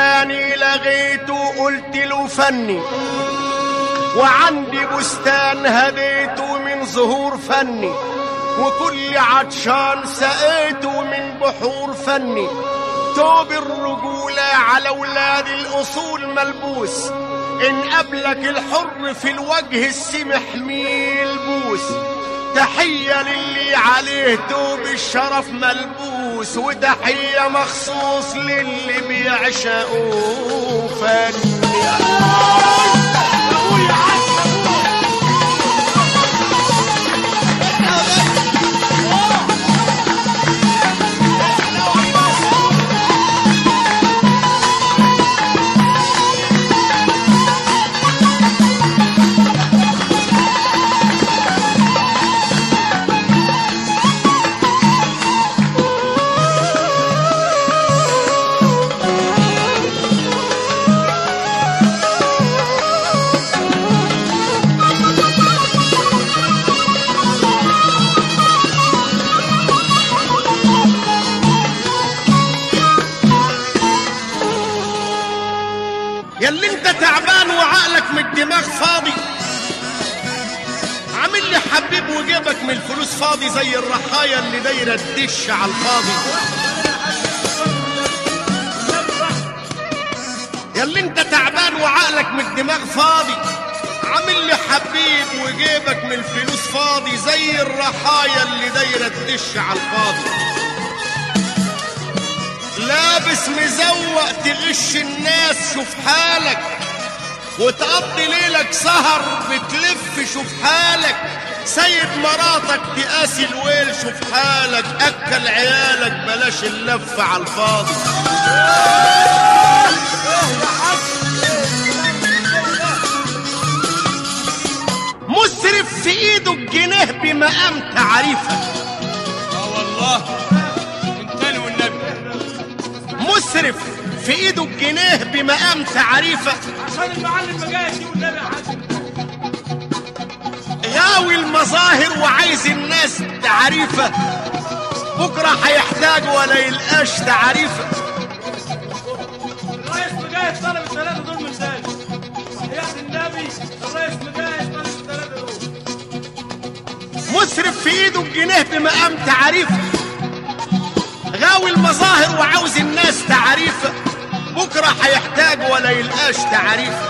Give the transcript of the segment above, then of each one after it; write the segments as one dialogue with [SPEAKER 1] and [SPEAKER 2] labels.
[SPEAKER 1] بستاني لغيته قلت له فني وعندي بستان هديته من زهور فني وكل عطشان سقيته من بحور فني توب الرجولة على ولاد الأصول ملبوس إن قبلك الحر في الوجه السمح ميل بوس تحية للي عليه توب الشرف ملبوس وتحية مخصوص للي بيعشقوا فني ياللي انت تعبان وعقلك من الدماغ فاضي عامل لي حبيب وجيبك من الفلوس فاضي زي الرحايا اللي دايره الدش على الفاضي ياللي انت تعبان وعقلك من الدماغ فاضي عامل لي حبيب وجيبك من الفلوس فاضي زي الرحايا اللي دايره الدش على الفاضي لابس مزوق تغش الناس شوف حالك وتقضي ليلك سهر بتلف شوف حالك سيد مراتك تقاسي الويل شوف حالك اكل عيالك بلاش اللف على الفاضي مسرف في ايده الجنيه بمقام تعريفه
[SPEAKER 2] اه والله من تاني والنبي
[SPEAKER 1] مسرف في ايده الجنيه بمقام تعريفه
[SPEAKER 2] عشان المعلم ما جاش يقول النبي يا حاج
[SPEAKER 1] غاوي المظاهر وعايز الناس تعريفه بكره هيحتاج ولا يلقاش تعريفه
[SPEAKER 2] الرئيس مجاهد طلب الثلاثه دول من تاني وحياة النبي الرئيس مجاهد طلب الثلاثه دول
[SPEAKER 1] مسرف في ايده الجنيه بمقام تعريفه غاوي المظاهر وعاوز الناس تعريفه بكره هيحتاج ولا يلقاش تعريفه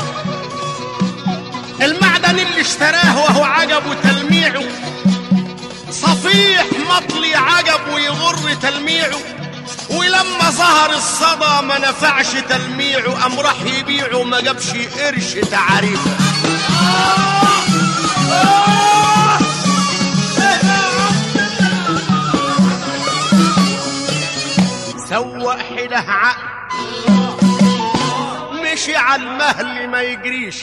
[SPEAKER 1] المعدن اللي اشتراه وهو عجبه تلميعه صفيح مطلي عجب ويغر تلميعه ولما ظهر الصدى ما نفعش تلميعه قام راح يبيعه ما جابش قرش تعريفه سوق حده عقل مشي على المهل ما يجريش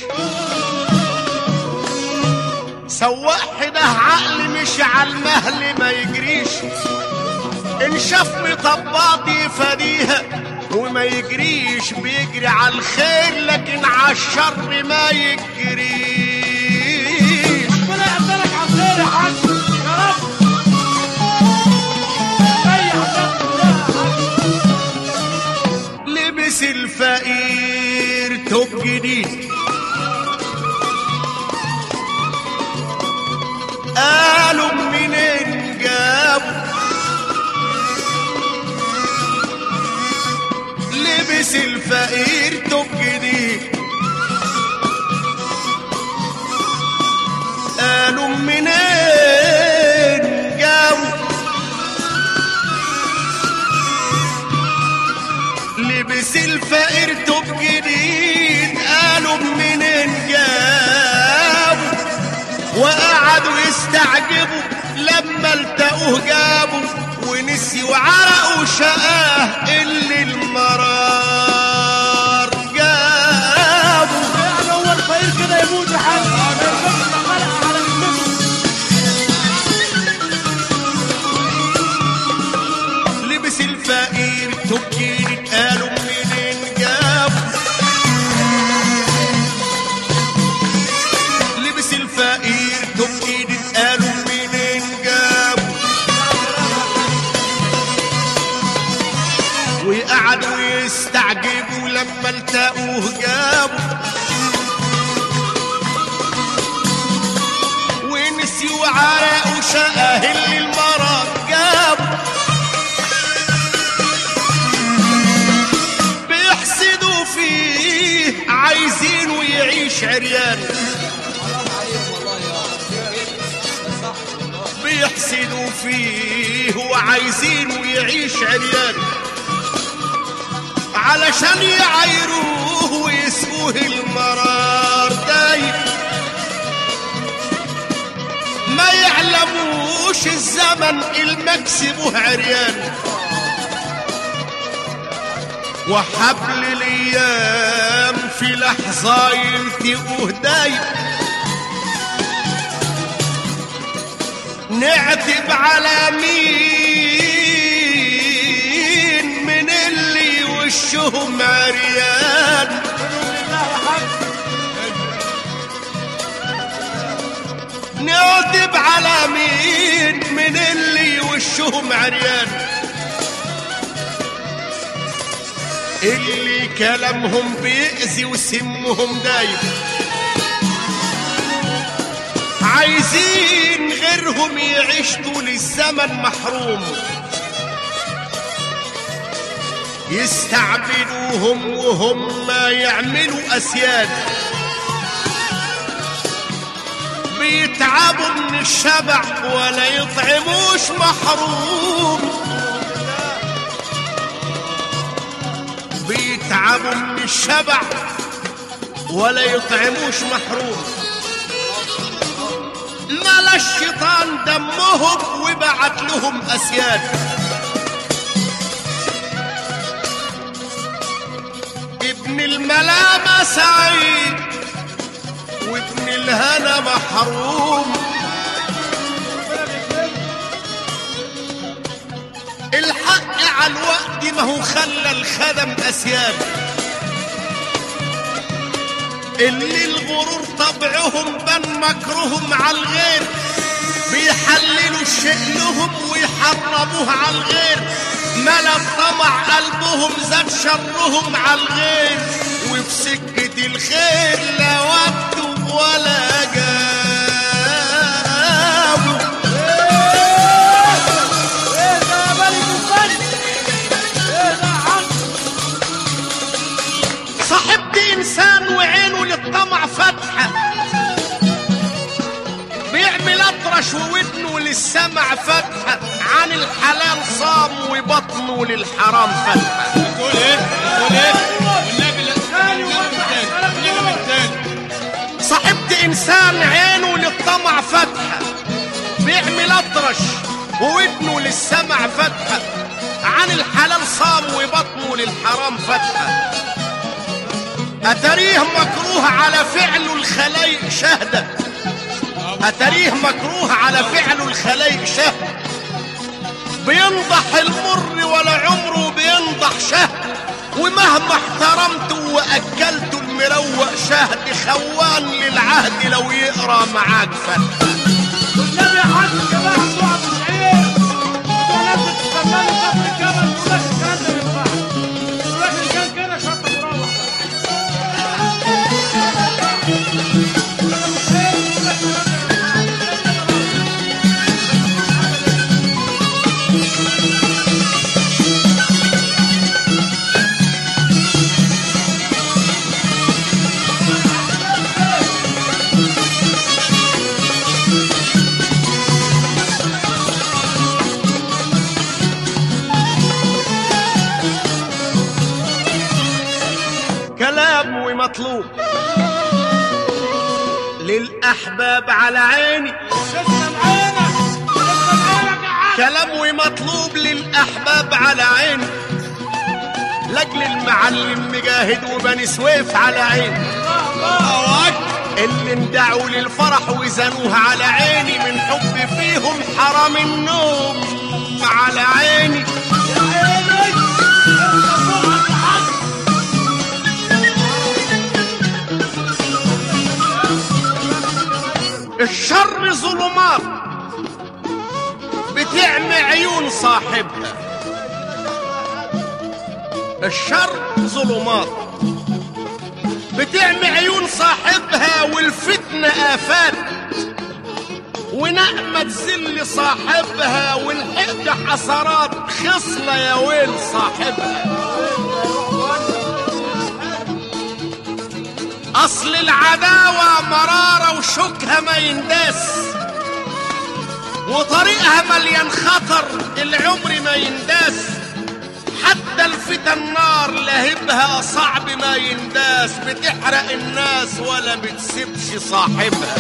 [SPEAKER 1] سواق حده عقل مشي على المهل ما يجريش ان شاف مطبات يفديها وما يجريش بيجري على الخير لكن على الشر ما يجريش
[SPEAKER 2] ربنا يقدرك على الخير يا حاج يا رب ريح نفسك يا حاج
[SPEAKER 1] لبس الفقير توب جديد قالوا منين جابوا لبس الفقير توب جديد قالوا منين جابوا لبس الفقير توب جديد قالوا منين جابوا وقعدوا يستعجبوا لما التقوه جابوا ونسي وعرقوا شقاه اللي المرار جابوا
[SPEAKER 2] يعني هو الفقير كده يموت يا حاج ما يرضاش إلا خلق على ذمته
[SPEAKER 1] لبس الفقير توب جديد قالوا منين جابوا لبس الفقير توب جديد قالوا منين جابوا وقعدوا التقوه جابوا ونسيوا عرق وشقه اللي المرض جابوا بيحسدوا فيه عايزينه يعيش عريان بيحسدوا فيه وعايزينه يعيش عريان علشان يعايروه ويسقوه المرار دايم ما يعلموش الزمن المكسبه عريان وحبل الايام في لحظه يلتقوه دايم نعتب على مين من اللي وشهم عريان نعتب على مين من اللي وشهم عريان اللي كلامهم بيأذي وسمهم دايم عايزين غيرهم يعيش طول الزمن محروم يستعبدوهم وهم يعملوا أسياد بيتعبوا من الشبع ولا يطعموش محروم بيتعبوا من الشبع ولا يطعموش محروم ملا الشيطان دمهم وبعت لهم أسياد ابن الملامة سعيد وابن الهنا محروم الحق على الوقت ما هو خلى الخدم أسياد اللي الغرور طبعهم بان مكرهم على الغير بيحللوا الشيء لهم ويحرموه على الغير ملا الطمع قلبهم زاد شرهم على الغير وفي سكة الخير لا وقت ولا جابوا
[SPEAKER 2] ايه ده يا ملك الفن ايه ده يا عم
[SPEAKER 1] صاحبت انسان وعينه للطمع فاتحه بيعمل اطرش وودنه للسمع فاتحه عن الحلال صام وبطنه للحرام فاتحه
[SPEAKER 3] تقول ايه تقول ايه والنبي لا
[SPEAKER 2] ثاني ووضح
[SPEAKER 3] النبي الثاني
[SPEAKER 1] صاحبت انسان عينه للطمع فاتحه بيعمل اطرش وودنه للسمع فاتحه عن الحلال صام وبطنه للحرام فاتحه اتريه مكروه على فعله الخلايق شهده اتريه مكروه على فعله الخلايق شهد بينضح المر ولا عمره بينضح شهد ومهما احترمته واكلته المروق شهد خوان للعهد لو يقرا معاك فتح
[SPEAKER 2] والنبي يا حاج الجماعه بتوع ابو سعيد ده ناس بتستناني قبل الجبل يقول لك الكلام ده ما ينفعش يقول لك ان كان كده شرط مروح
[SPEAKER 1] كلام ومطلوب للاحباب على عيني
[SPEAKER 2] تسلم عينك تسلم عينك يا عم
[SPEAKER 1] كلام ومطلوب للاحباب على عيني لاجل المعلم مجاهد وبني سويف على عيني
[SPEAKER 2] الله الله
[SPEAKER 1] اللي اندعوا للفرح وزنوها على عيني من حب فيهم حرام النوم على عيني
[SPEAKER 2] يا عيني انت فوقك يا حاج
[SPEAKER 1] الشر ظلمات بتعمي عيون صاحبها الشر ظلمات تعمي عيون صاحبها والفتنة آفات ونعمة تذل صاحبها والحقد حسرات خصلة يا ويل صاحبها أصل العداوة مرارة وشوكها ما ينداس وطريقها مليان خطر العمر ما ينداس حتى الفتن نار لهبها صعب ما ينداس بتحرق الناس ولا بتسيبش صاحبها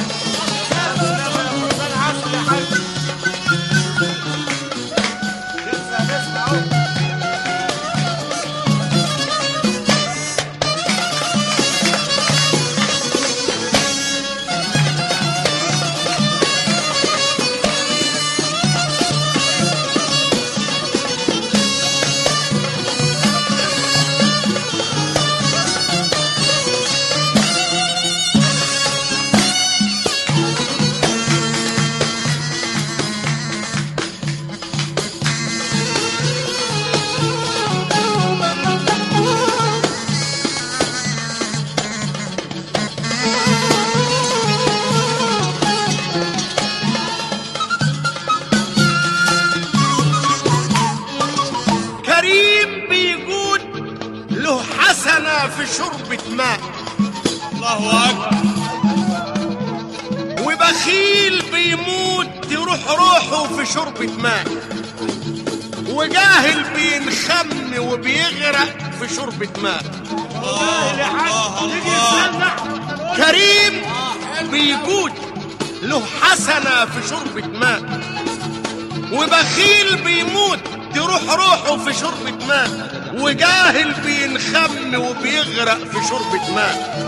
[SPEAKER 1] كريم بيقول له حسنة في شربة ماء
[SPEAKER 3] الله اكبر
[SPEAKER 1] وبخيل بيموت تروح روحه في شربة ماء وجاهل بينخم وبيغرق في شربة ماء
[SPEAKER 2] يا حاج تيجي تستنى
[SPEAKER 1] كريم بيقول له حسنة في شربة ماء وبخيل بيموت تروح روحه في شربة ماء وجاهل بينخم وبيغرق في شربة ماء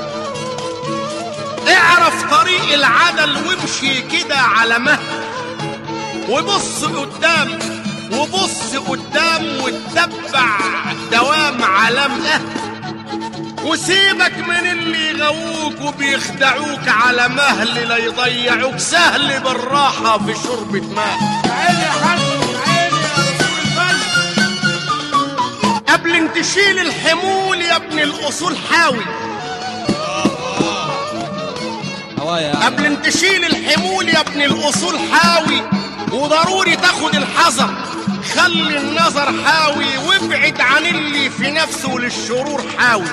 [SPEAKER 1] اعرف طريق العدل وامشي كده على مهل وبص قدام وبص قدام واتبع دوام علام اهل وسيبك من اللي يغووك وبيخدعوك على مهل لا يضيعوك سهل بالراحة في شربة ماء
[SPEAKER 2] عيني يا حاج عيني يا رسول الفن
[SPEAKER 1] قبل ان تشيل الحمول يا ابن الاصول حاول
[SPEAKER 4] هوايا
[SPEAKER 1] قبل ان تشيل الحمول يا ابن الاصول حاوي وضروري تاخد الحذر خلي النظر حاوي وابعد عن اللي في نفسه للشرور حاوي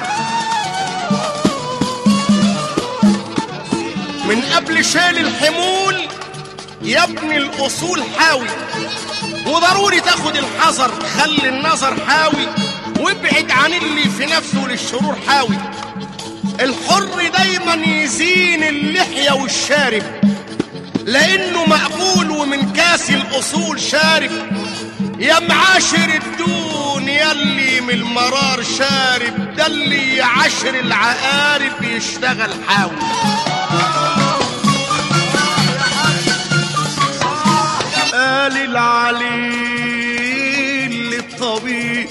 [SPEAKER 1] من قبل شال الحمول يا ابن الاصول حاوي وضروري تاخد الحذر خلي النظر حاوي وابعد عن اللي في نفسه للشرور حاوي الحر دايما يزين اللحية والشارب لانه مقبول ومن كاس الاصول شارب يا معاشر الدون يلي من المرار شارب ده اللي يعاشر العقارب يشتغل حاوي قال العليل للطبيب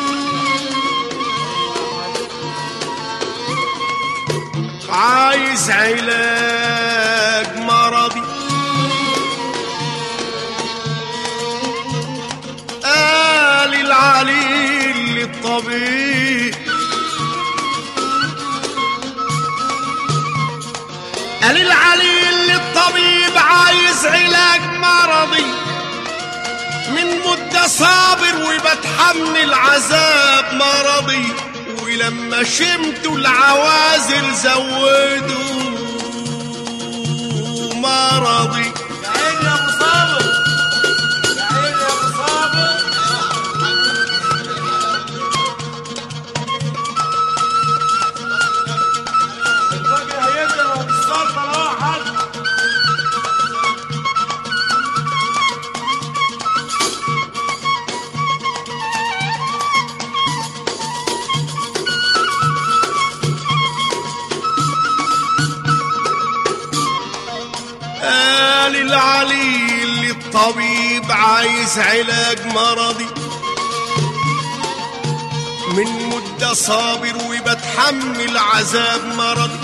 [SPEAKER 1] عايز علاج مرضي قال العليل للطبيب قال العليل للطبيب عايز علاج مرضي من مدة صابر وبتحمل عذاب مرضي ولما شمتوا العوازل زودوا مرضي
[SPEAKER 2] يا عيني يا ابو صابر يا عيني يا ابو صابر الفجر هيبدا وبالسلطه اهو يا حاج
[SPEAKER 1] قال العليل للطبيب عايز علاج مرضي من مدة صابر وبتحمل عذاب مرضي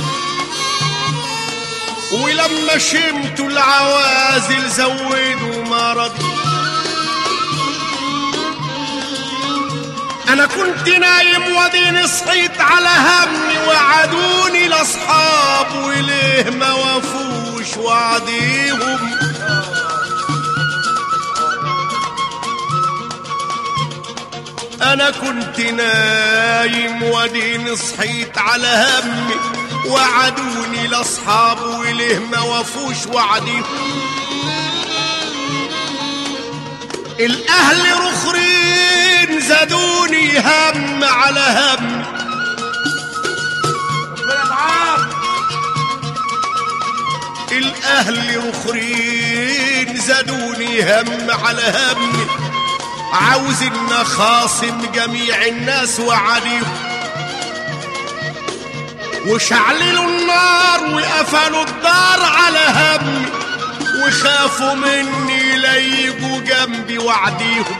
[SPEAKER 1] ولما شمتوا العوازل زودوا مرضي انا كنت نايم وديني صحيت على همي وعدوني وليه ما وفوش وعديهم انا كنت نايم وديني صحيت على همي وعدوني لاصحاب وليه ما وفوش وعديهم الاهل رخرين زادوني هم على هم
[SPEAKER 2] ربنا معاك
[SPEAKER 1] الاهل رخرين زادوني هم على همي عاوز ان خاصم جميع الناس وعليهم وشعللوا النار وقفلوا الدار على همي وخافوا مني لا يجوا جنبي وعديهم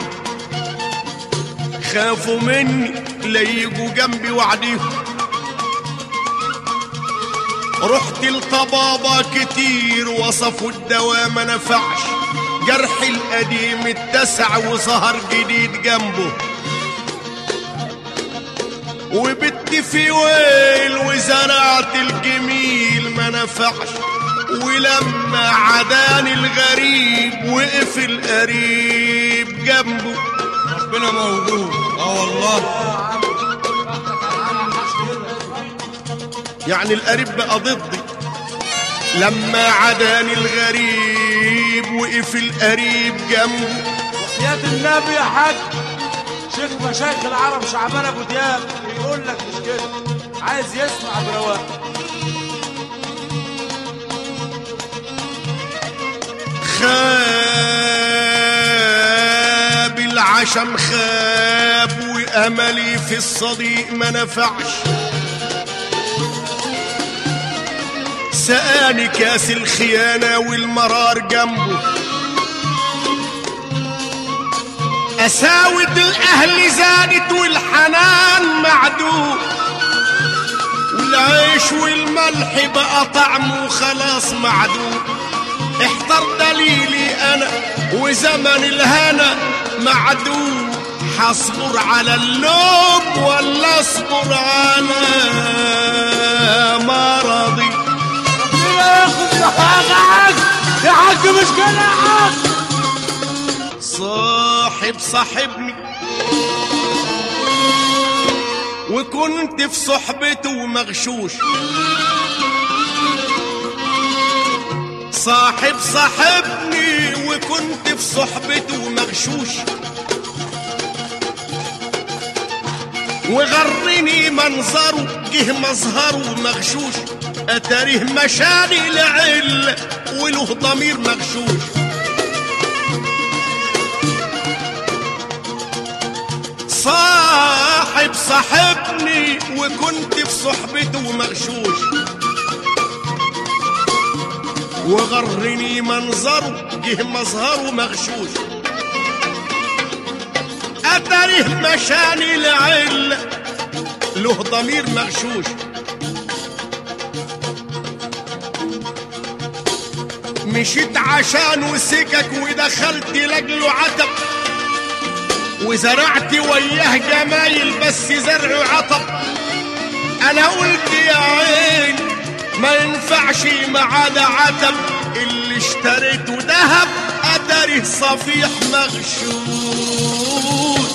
[SPEAKER 1] خافوا مني لا يجوا جنبي وعديهم رحت لطبابة كتير وصفوا الدواء ما نفعش جرح القديم اتسع وظهر جديد جنبه وبت في ويل وزرعت الجميل ما نفعش ولما عداني الغريب وقف القريب جنبه
[SPEAKER 3] ربنا موجود اه والله
[SPEAKER 1] يعني القريب بقى ضدي لما عداني الغريب وقف القريب جنبه
[SPEAKER 2] يا النبي يا حاج شيخ مشايخ العرب شعبان ابو دياب بيقول لك مش كده عايز يسمع برواق
[SPEAKER 1] خاب العشم خاب واملي في الصديق ما نفعش سقاني كاس الخيانة والمرار جنبه أساوة الأهل زادت والحنان معدوم والعيش والملح بقى طعمه خلاص معدوم احضر دليلي أنا وزمن الهنا معدوم حصبر على اللوم ولا اصبر على مرضي
[SPEAKER 2] ربنا ياخد يا حاج يا حاج يا حاج مش كده يا حاج
[SPEAKER 1] صاحب صاحبني وكنت في صحبته مغشوش صاحب صاحبني وكنت في صحبته مغشوش وغرني منظره جه مظهره مغشوش اتاريه مشاني لعل وله ضمير مغشوش صاحب صاحبني وكنت في صحبته مغشوش وغرني منظره جه مظهره مغشوش اتاريه مشاني لعل له ضمير مغشوش مشيت عشانه سكك ودخلت لاجله عتب وزرعت وياه جمايل بس زرع عطب انا قلت يا عين ما ينفعش مع ده عتب اللي اشتريته دهب اتاريه صفيح مغشوش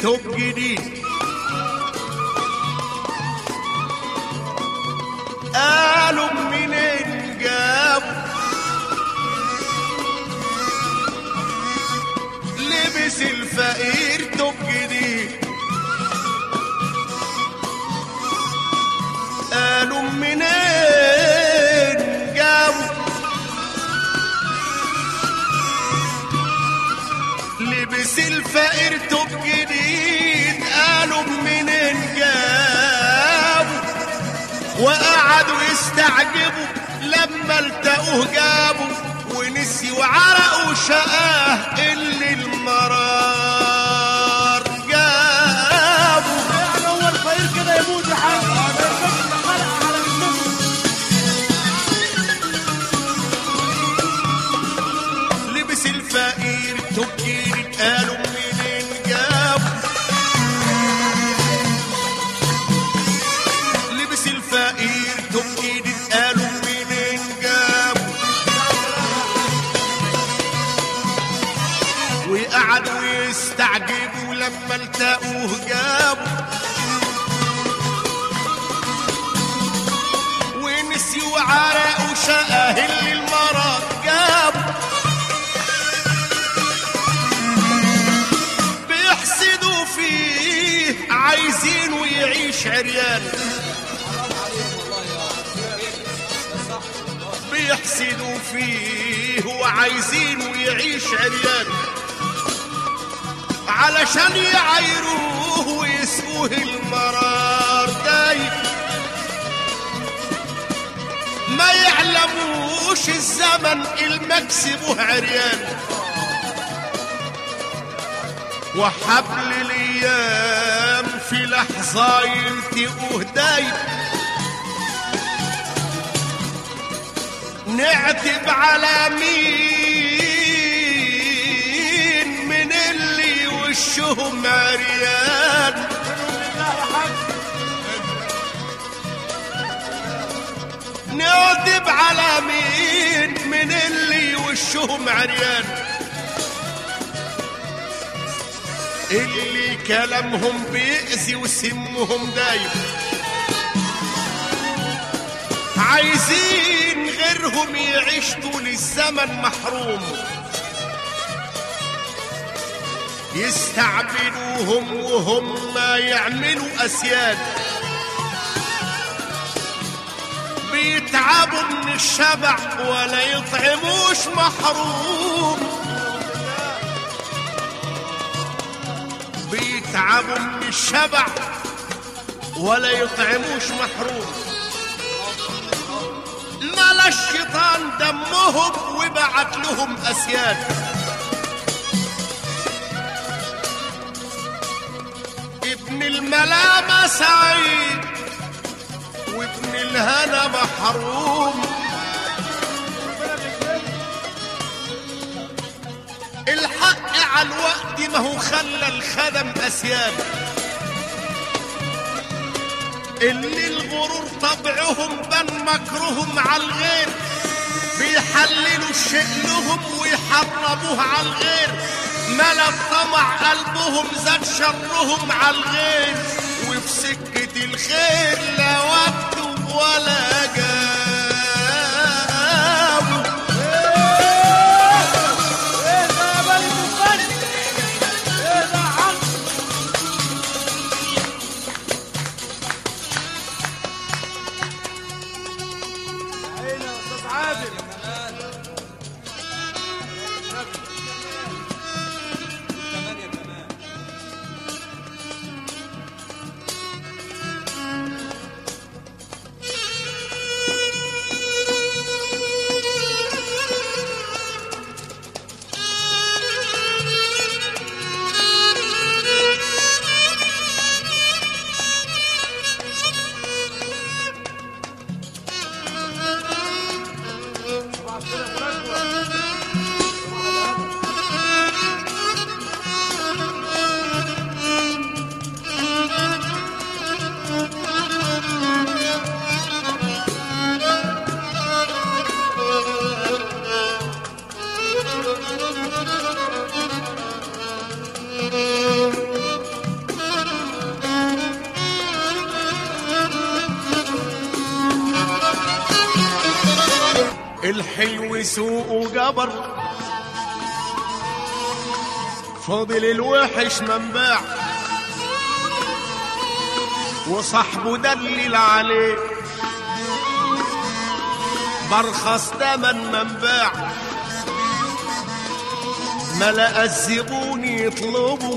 [SPEAKER 1] توب جديد قالوا منين جابوا لبس الفقير توب جديد قالوا منين جابوا لبس الفقير توب جديد قالوا منين جابوا وقعدوا يستعجبوا لما التقوه جابوا ونسيوا عرقوا شقاه اللي المرار جابوا
[SPEAKER 2] يعني هو الفقير كده يموت يا حاج ما يركبش خلق على جسمه
[SPEAKER 1] لبس الفقير تبكير قالوا منين جابوا لبس الفقير تبكير قالوا منين جابوا وقعدوا يستعجبوا لما التقوه جابوا ونسيوا عرقوا شقاه اللي المرض جابوا بيحسدوا فيه عايزينه يعيش عريان بيحسدوا فيه وعايزينه يعيش عريان علشان يعايروه ويسقوه المرار دايب ما يعلموش الزمن المكسبه عريان وحبل الايام في لحظه يلتقوه دايب نعتب على مين من اللي وشهم عريان
[SPEAKER 2] لا يا حاج
[SPEAKER 1] نعتب على مين من اللي وشهم عريان اللي كلامهم بيأذي وسمهم دايب عايزين غيرهم يعيش طول الزمن محروم يستعبدوهم وهم ما يعملوا أسياد بيتعبوا من الشبع ولا يطعموش محروم بيتعبوا من الشبع ولا يطعموش محروم ملا الشيطان دمهم وبعت لهم أسياد ابن الملامة سعيد وابن الهنا محروم الحق على الوقت ما هو خلى الخدم أسياد اللي الغرور طبعهم بان مكرهم على الغير بيحللوا الشيء لهم ويحرموه على الغير ملا طمع قلبهم زاد شرهم على الغير وفي سكة الخير لا وقت ولا جاب
[SPEAKER 2] ايه ده يا بني الدخان ايه ده يا حاج عيني يا استاذ عادل
[SPEAKER 4] ثمانية كمان
[SPEAKER 1] الحلو سوق وجبر فاضل الوحش منباع وصاحبه دلل عليه برخص تمن منباع ملأ الزبون يطلبوا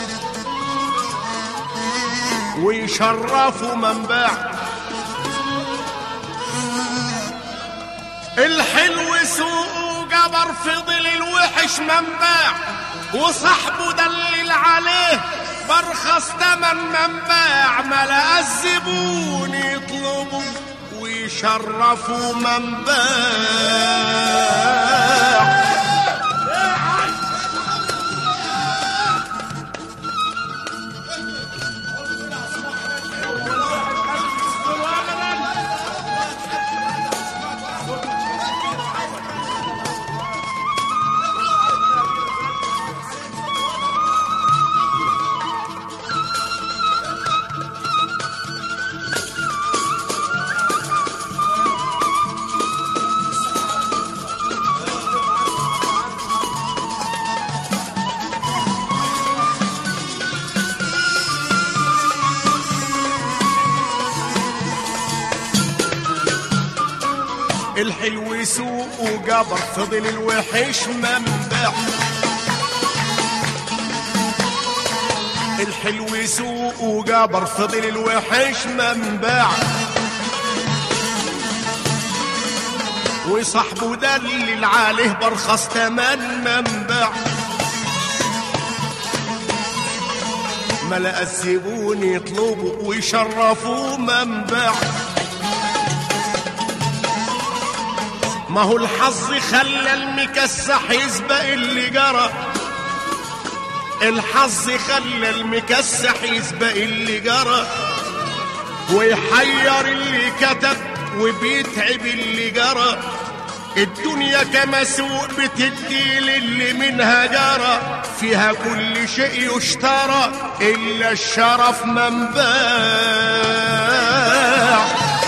[SPEAKER 1] ويشرفوا منباع الحلو سوق جبر فضل الوحش منباع وصاحبه دلل عليه برخص تمن منباع ملأ الزبون يطلبوا ويشرفوا منباع الحلو يسوق وجبر فضل الوحش منبع الحلو يسوق وجبر فضل الوحش منبع وصاحبه دلل عليه برخص تمن منبع ملأ الزبون يطلبوا ويشرفوا منبع ما هو الحظ خلى المكسح يسبق اللي جرى الحظ خلى المكسح يسبق اللي جرى ويحير اللي كتب وبيتعب اللي جرى الدنيا كما سوق بتدي للي منها جرى فيها كل شيء يشترى إلا الشرف منباع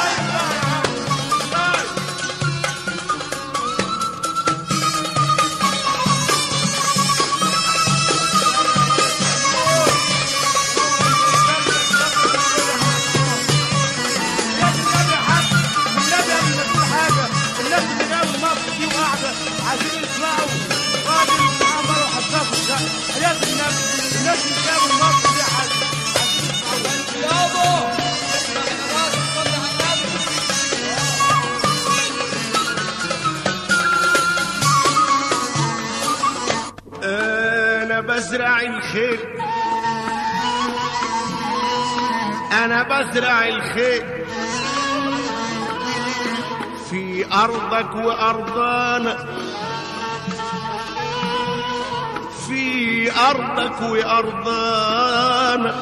[SPEAKER 2] النبي حق النبي قبل ما تقول حاجه الناس اللي جابوا مصر دي وقاعده عايزين يسمعوا راجل معاه مره وحطها في الشقه حياه النبي الناس اللي جابوا مصر دي عايزين عايزين يسمعوا
[SPEAKER 4] يابا صلي على النبي
[SPEAKER 1] انا بزرع الخير انا بزرع الخير في ارضك وارضانا في ارضك وارضانا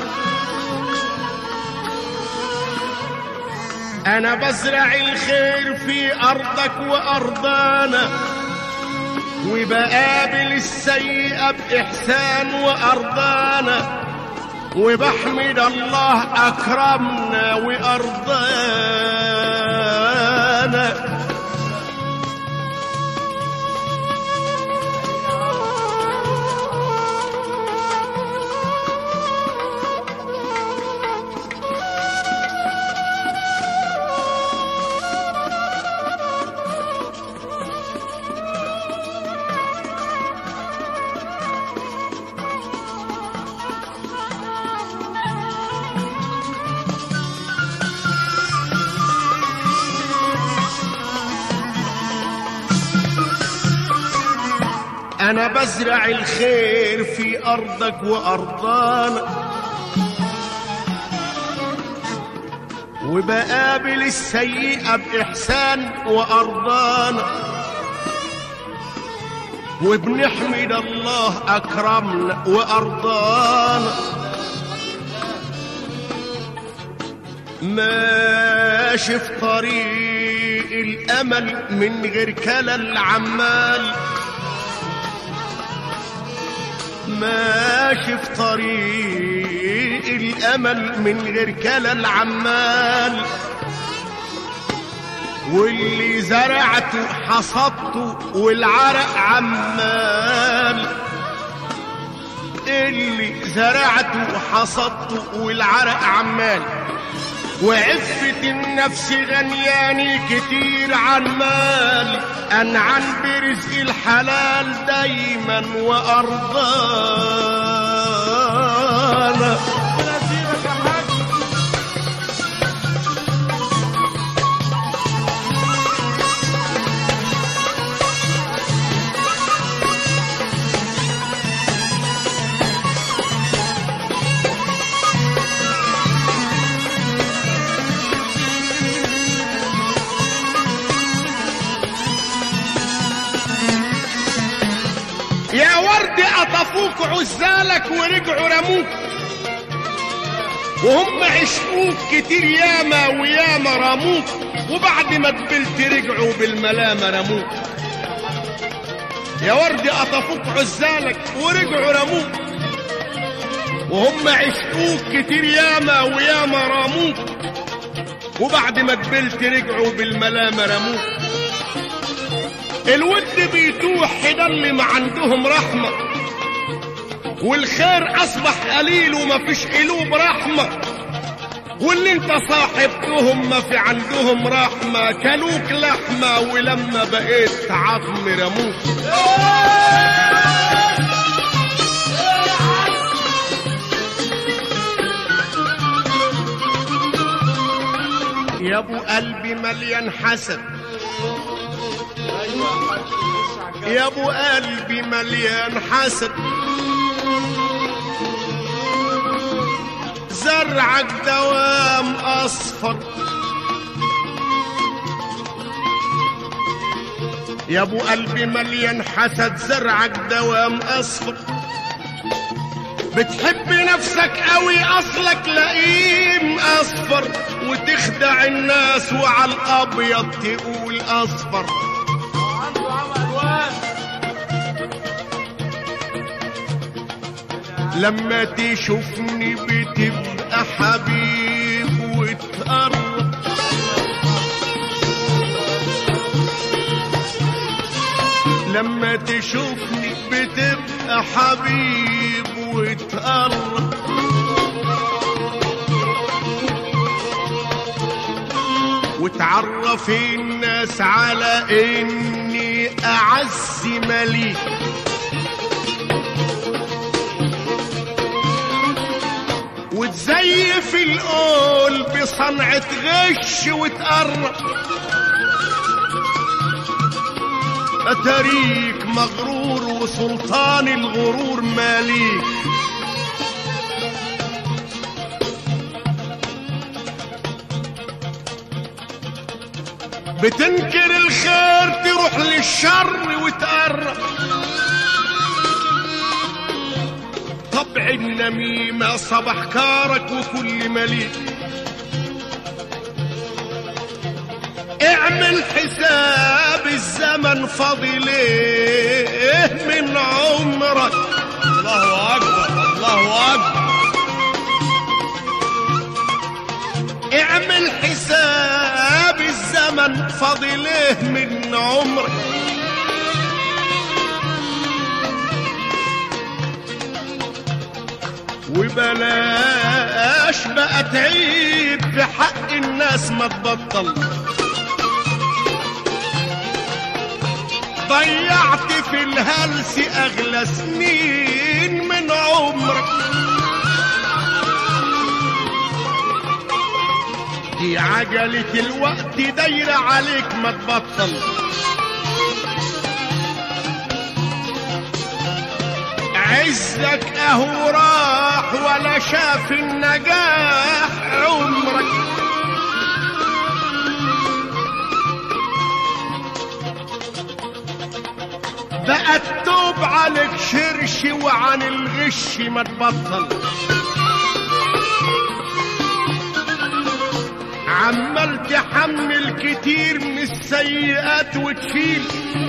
[SPEAKER 1] انا بزرع الخير في ارضك وارضانا وبقابل السيئة بإحسان وأرضانا وبحمد الله أكرمنا وأرضانا أنا بزرع الخير في أرضك وأرضانا وبقابل السيئة بإحسان وأرضانا وبنحمد الله أكرمنا وأرضانا ماشي في طريق الأمل من غير كلل عمال ماشي في طريق الامل من غير كلل عمال واللي زرعته حصدته والعرق عمال اللي زرعته حصدته والعرق عمال وعفة النفس غنياني كتير عن مال أنعم برزق الحلال دايما وأرضانا
[SPEAKER 2] ربنا يزيدك يا حاج
[SPEAKER 1] يا ورد قطفوك عزالك ورجعوا رموك وهم عشقوك كتير ياما وياما رموك وبعد ما قبلت رجعوا بالملامة رموك يا ورد قطفوك عزالك ورجعوا رموك وهم عشقوك كتير ياما وياما رموك وبعد ما قبلت رجعوا بالملامة رموك الود بيتوح ده اللي ما عندهم رحمة والخير أصبح قليل ومفيش قلوب رحمة واللي انت صاحبتهم ما في عندهم رحمة كلوك لحمة ولما بقيت عظم رموك يا ابو قلبي مليان حسد يا ابو قلبي مليان حسد زرعك دوام اصفر يا ابو قلبي مليان حسد زرعك دوام اصفر بتحب نفسك قوي اصلك لئيم اصفر وتخدع الناس وعلى الابيض تقول اصفر
[SPEAKER 2] عنده عمى الوان
[SPEAKER 1] لما تشوفني بتبقى حبيب وتقرب لما تشوفني بتبقى حبيب وتقرب وتعرف الناس على اني اعز مليك وتزيف القول بصنعة غش وتقرب أتاريك مغرور وسلطان الغرور ماليك بتنكر الخير تروح للشر وتقرب طبع النميمة صبح كارك وكل مليك اعمل حساب الزمن فاضل ايه من عمرك
[SPEAKER 3] الله اكبر الله اكبر
[SPEAKER 1] اعمل حساب الزمن فاضل ايه من عمرك وبلاش بقى تعيب في حق الناس ما تبطل ضيعت في الهلس اغلى سنين من عمرك دي عجلة الوقت دايرة عليك ما تبطل عزك اهو راح ولا شاف النجاح عمرك بقى التوب عليك شرش وعن الغش ما تبطل عمال تحمل كتير من السيئات وتشيل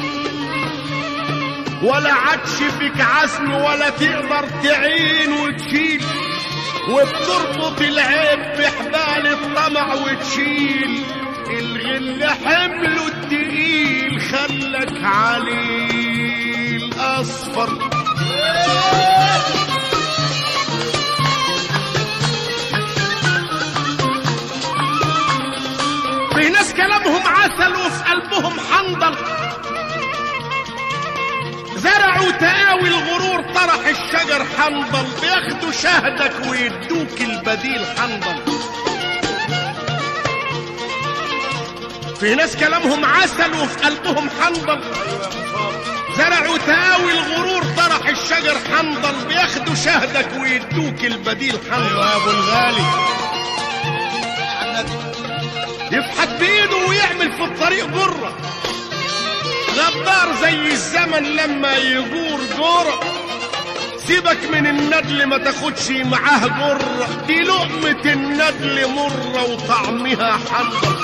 [SPEAKER 1] ولا عادش فيك عزم ولا تقدر تعين وتشيل وبتربط العيب بحبال الطمع وتشيل الغل حمله التقيل خلك عليه الاصفر في ناس كلامهم عسل وفي قلبهم حنظل زرعوا تقاوي الغرور طرح الشجر حنظل بياخدوا شهدك ويدوك البديل حنظل في ناس كلامهم عسل وفي قلبهم حنظل زرعوا تقاوي الغرور طرح الشجر حنظل بياخدوا شهدك ويدوك البديل حنظل
[SPEAKER 3] يا ابو الغالي
[SPEAKER 1] يفحت بايده ويعمل في الطريق جرة غدار زي الزمن لما يغور جرة سيبك من الندل ما تاخدش معاه جرة دي لقمة الندل مرة وطعمها حنظل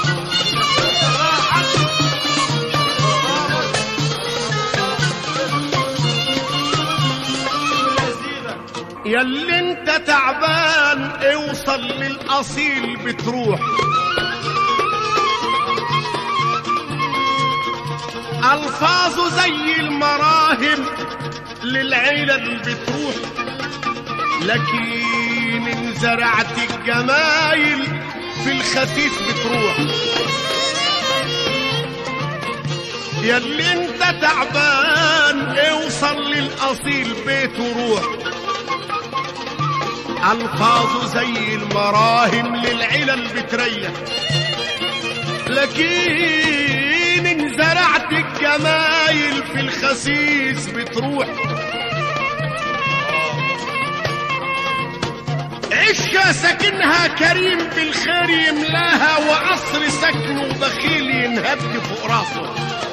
[SPEAKER 1] ياللي انت تعبان اوصل للاصيل بتروح الفاظه زي المراهم للعلل بتروح لكن ان زرعت الجمايل في الخفيف بتروح ياللي انت تعبان اوصل للاصيل بيته روح الفاظه زي المراهم للعلل بتريح لكن ان زرعت الجمايل في الخسيس بتروح عشة سكنها كريم بالخير يملاها وعصر سكنه بخيل ينهد فوق راسه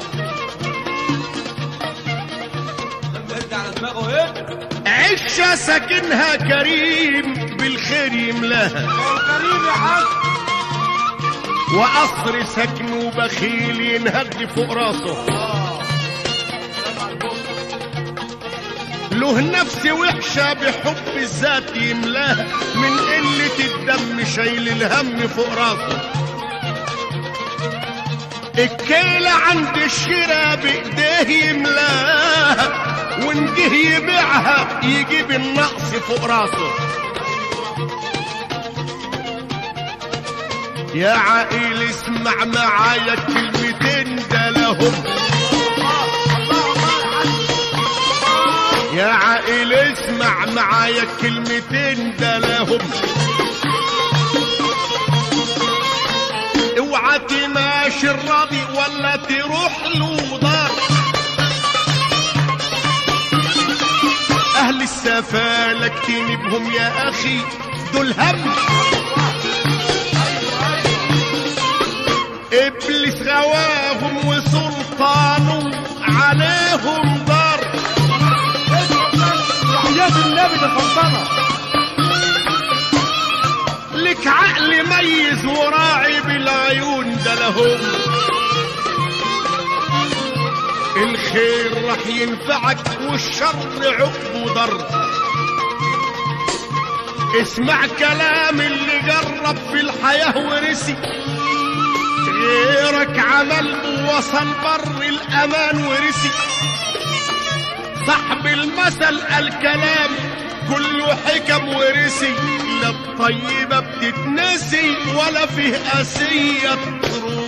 [SPEAKER 4] ارجع على دماغه ايه
[SPEAKER 1] عشة سكنها كريم بالخير يملاها
[SPEAKER 2] كريم يا حاج
[SPEAKER 1] وقصر سكنه بخيل ينهد فوق راسه له نفس وحشة بحب الذات يملاها من قلة الدم شايل الهم فوق راسه الكيلة عند الشراء بإيديه يملاها وإن جه يبيعها يجيب النقص فوق راسه يا عائل اسمع معايا كلمتين ده لهم يا عائل اسمع معايا كلمتين ده لهم اوعى تماشي الراضي ولا تروح له دار اهل السفالة اكتنبهم يا اخي دول هم ابليس غواهم وسلطانه عليهم ضر
[SPEAKER 2] وحياة النبي ده سلطنة
[SPEAKER 1] لك عقل ميز وراعي بالعيون ده لهم الخير راح ينفعك والشر عقبه ضر اسمع كلام اللي جرب في الحياة ورسي غيرك عمل ووصل بر الأمان ورسي صاحب المثل الكلام كله حكم ورسي لا الطيبة بتتنسي ولا فيه أسية تروح